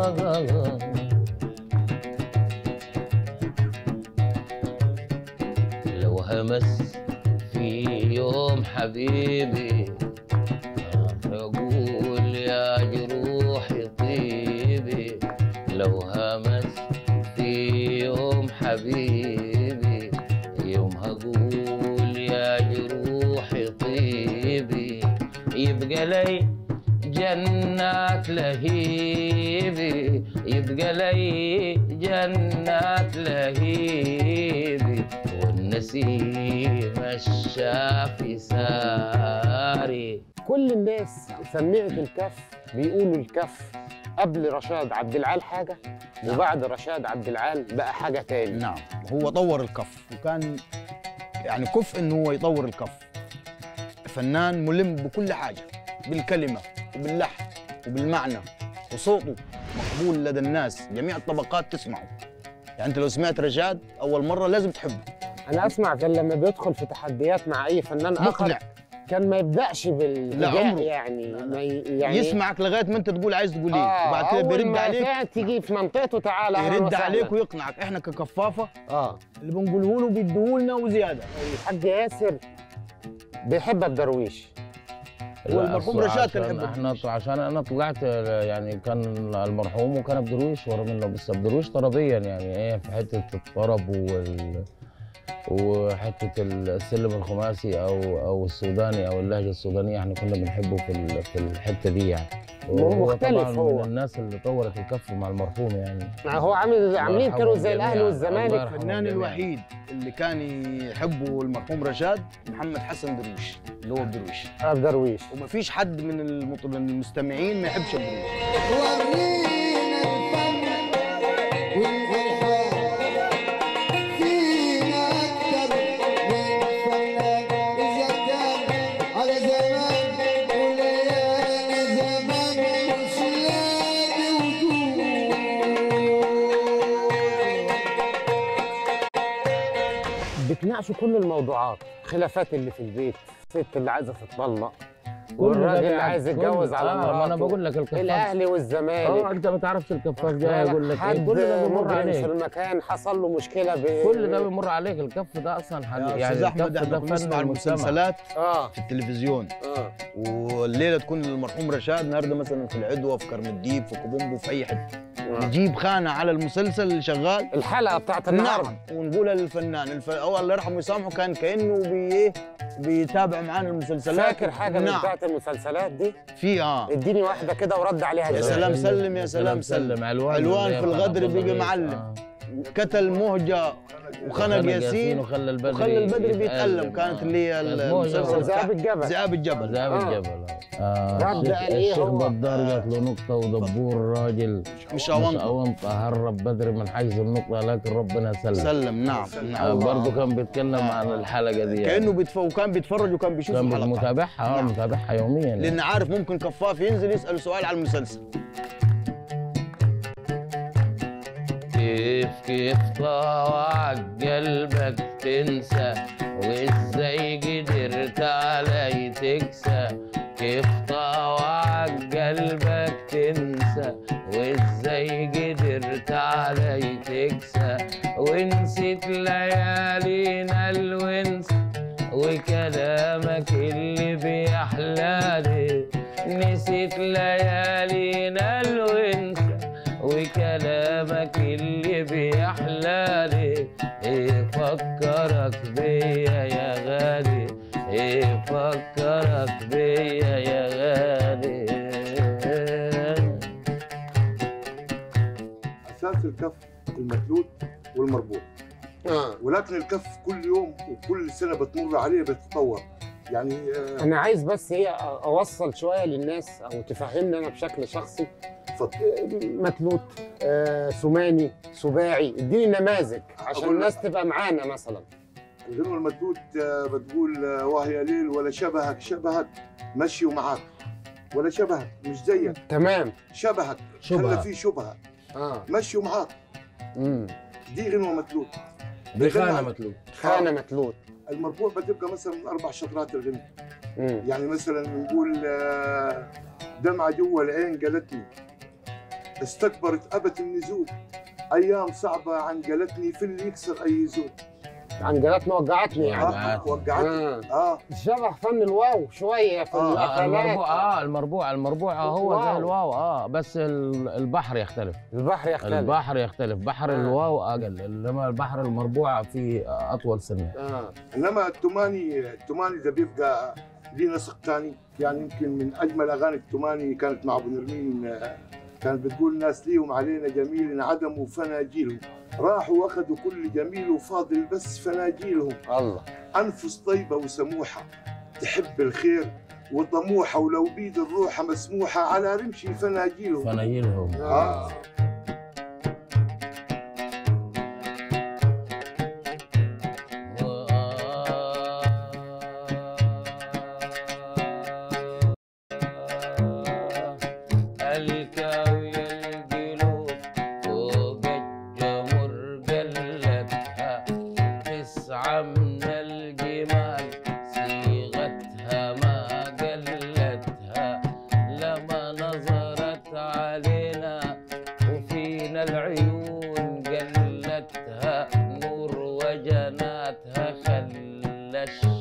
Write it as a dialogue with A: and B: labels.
A: لو همس في يوم حبيبي أقول يا جروحي طيبي لو همس في يوم حبيبي يوم هقول يا جروحي طيبي يبقى لي جنات لهيبي يبقى لي جنات لهيبي والنسيم الشافي ساري
B: كل الناس سميعة الكف بيقولوا الكف قبل رشاد عبد العال حاجة وبعد رشاد عبد العال بقى حاجة تاني
C: نعم هو طور الكف وكان يعني كف انه هو يطور الكف فنان ملم بكل حاجه بالكلمه وباللحن وبالمعنى وصوته مقبول لدى الناس جميع الطبقات تسمعه يعني انت لو سمعت رشاد اول مره لازم تحبه
B: أنا أسمع كان لما بيدخل في تحديات مع أي فنان آخر
C: مقنع
B: كان ما يبدأش بالهجاء
C: عمره.
B: يعني ما ي- يعني
C: يسمعك لغايه ما انت تقول عايز تقول ايه
B: آه
C: وبعد كده
B: أول
C: بيرد
B: ما
C: عليك
B: فعلا تيجي في منطقته تعالى أهلاً
C: يرد
B: وسهلاً.
C: عليك ويقنعك احنا ككفافه
B: اه
C: اللي بنقوله له بيديه لنا وزياده
B: الحاج ياسر بيحب الدرويش
A: لا،
C: والمرحوم
A: أصل
C: رشاد كان
A: عشان
C: يحب
A: احنا عشان انا طلعت يعني كان المرحوم وكان بدرويش ورا منه بس بدرويش طربيا يعني ايه في حته الطرب وال وحته السلم الخماسي او او السوداني او اللهجه السودانيه احنا كنا بنحبه في ال- في الحته دي يعني وهو
B: مختلف
A: طبعاً
B: هو.
A: من الناس اللي طورت الكف مع المرحوم يعني
B: يعني هو عامل عاملين
A: يرحمهم
B: كانوا زي
A: جميعاً.
B: الاهلي
A: الله
B: والزمالك
A: يرحمهم
C: الفنان
A: جميعاً.
C: الوحيد اللي كان يحبه المرحوم رشاد محمد حسن درويش اللي هو درويش
B: آه، درويش
C: ومفيش حد من المط- من المستمعين ما يحبش الدرويش
D: ورينا الفن والإلحاد فينا أكتر من فنان إذا كان على زمان وليالي زمان مش لاقي وجود
B: بتناقشوا كل الموضوعات خلافات اللي في البيت الست اللي عايزه تتطلق
A: كل
B: والراجل
A: ده
B: اللي عايز
A: كل-
B: يتجوز على
A: آه،
B: مراته
A: ما انا بقول لك الكفاف
B: الاهلي
A: اه
B: والزمالك
A: انت ما تعرفش الكفاف ده يقول لك
B: حد
A: ايه كل ده بيمر
B: مجرم في
A: عليك
B: المكان حصل له مشكله ب...
A: كل ده بيمر عليك الكف ده اصلا حد
C: يا
A: يعني
C: استاذ احمد
A: الكف
C: احنا
A: ده
C: كنا
A: فن
C: نسمع
A: المجتمع
C: المسلسلات
B: اه
C: في التلفزيون
B: اه
C: والليله تكون المرحوم رشاد النهارده مثلا في العدوى في كرم الديب في كوبومبو في اي حته
B: آه.
C: نجيب خانه على المسلسل اللي شغال
B: الحلقه بتاعت النهارده
C: نعم ونقولها للفنان الف... هو الله يرحمه ويسامحه كان كانه بي ايه بيتابع معانا المسلسلات
B: فاكر حاجه من
C: نعم
B: بتاعت المسلسلات دي
C: في اه
B: اديني واحده كده ورد عليها
C: يا
B: ازاي
C: سلام سلم يا سلام سلم
A: علوان
C: علوان
A: زي
C: في
A: محمد
C: الغدر
A: عبد
C: بيجي
A: الرئيس.
C: معلم.
A: آه.
C: قتل مهجه وخنق ياسين
A: وخلى البدري
C: وخلى البدري
A: يتألم.
C: بيتألم
A: آه.
C: كانت اللي هي
A: كانت
C: المسلسل
A: موجة.
B: ذئاب
C: بتاع
B: الجبل.
C: ذئاب الجبل
A: ذهب
B: آه.
A: الجبل آه.
B: رد
A: الشيخ-
B: قال إيه
A: الشيخ
B: هو؟
A: بدار جات له نقطة ودبور راجل
C: مش أونطة.
A: أونطة هرب بدري من حيث النقطة لكن ربنا سلم
C: سلم نعم
A: آه
C: نعم
A: برضه كان بيتكلم عن الحلقة دي يعني.
C: كانه بيتف... وكان بيتفرج وكان بيشوف
A: كان
C: الحلقه
A: متابعها آه،
C: نعم.
A: متابعها يوميا يعني.
C: لان عارف ممكن كفاف ينزل يسال سؤال على المسلسل
A: كيف كيف طوع قلبك تنسى وازاي قدرت علي تكسى كيف طوع قلبك تنسى وازاي قدرت علي تكسى ونسيت ليالينا الونس وكلامك اللي بيحلالي نسيت ليالينا الونس وكلامك اللي بيحلالي ايه فكرك بيا يا غالي ايه فكرك بيا يا غالي
E: اساس الكف المتلوت والمربوط
B: اه
E: ولكن الكف كل يوم وكل سنه بتمر عليه بتتطور يعني آه،
B: انا عايز بس هي اوصل شويه للناس او تفهمني انا بشكل شخصي
E: اتفضل
B: متلوت آه، سماني سباعي اديني نماذج عشان
E: أقول لك.
B: الناس تبقى معانا مثلا
E: الغنوه المتلوت آه، بتقول آه، وهي ليل ولا شبهك شبهك مشي ومعاك ولا شبهك مش زيك
B: تمام
E: شبهك
A: شبهة.
E: خلى فيه شبهه
B: اه
E: مشي ومعاك
B: امم
E: دي غنوه متلوت
A: دي خانة متلوب
B: خانه متلوت
E: المربوع بتبقى مثلا من اربع شطرات الغنوه
B: امم
E: يعني مثلا نقول آه، دمعه جوا العين قالتني استكبرت أبت النزول أيام صعبة عنقلتني في اللي يكسر أي زول
B: عنقلتني وقعتني يعني
E: آه وقعتني
B: آه.
E: آه
B: شبه فن الواو شويه في
E: آه،
A: آه
B: الأكلات.
A: المربوع اه المربوع المربوع هو زي
B: واو.
A: الواو اه بس ال- البحر يختلف
B: البحر يختلف
A: البحر يختلف بحر
B: آه.
A: الواو اقل انما البحر المربوع فيه اطول سنه
B: آه.
E: انما التوماني التوماني ده بيبقى ليه نسق ثاني يعني يمكن من اجمل اغاني التوماني كانت مع ابو نرمين آه، كانت بتقول ناس ليهم علينا جميل عدموا فناجيلهم راحوا واخذوا كل جميل وفاضل بس فناجيلهم
B: الله
E: انفس طيبه وسموحه تحب الخير وطموحه ولو بيد الروح مسموحه على رمشي فناجيلهم
A: فنايلهم
E: آه.
A: الكاوي القلوب فوق الجمر قلتها تسعة من الجمال صيغتها ما قلتها لما نظرت علينا وفينا العيون قلتها نور وجناتها خلى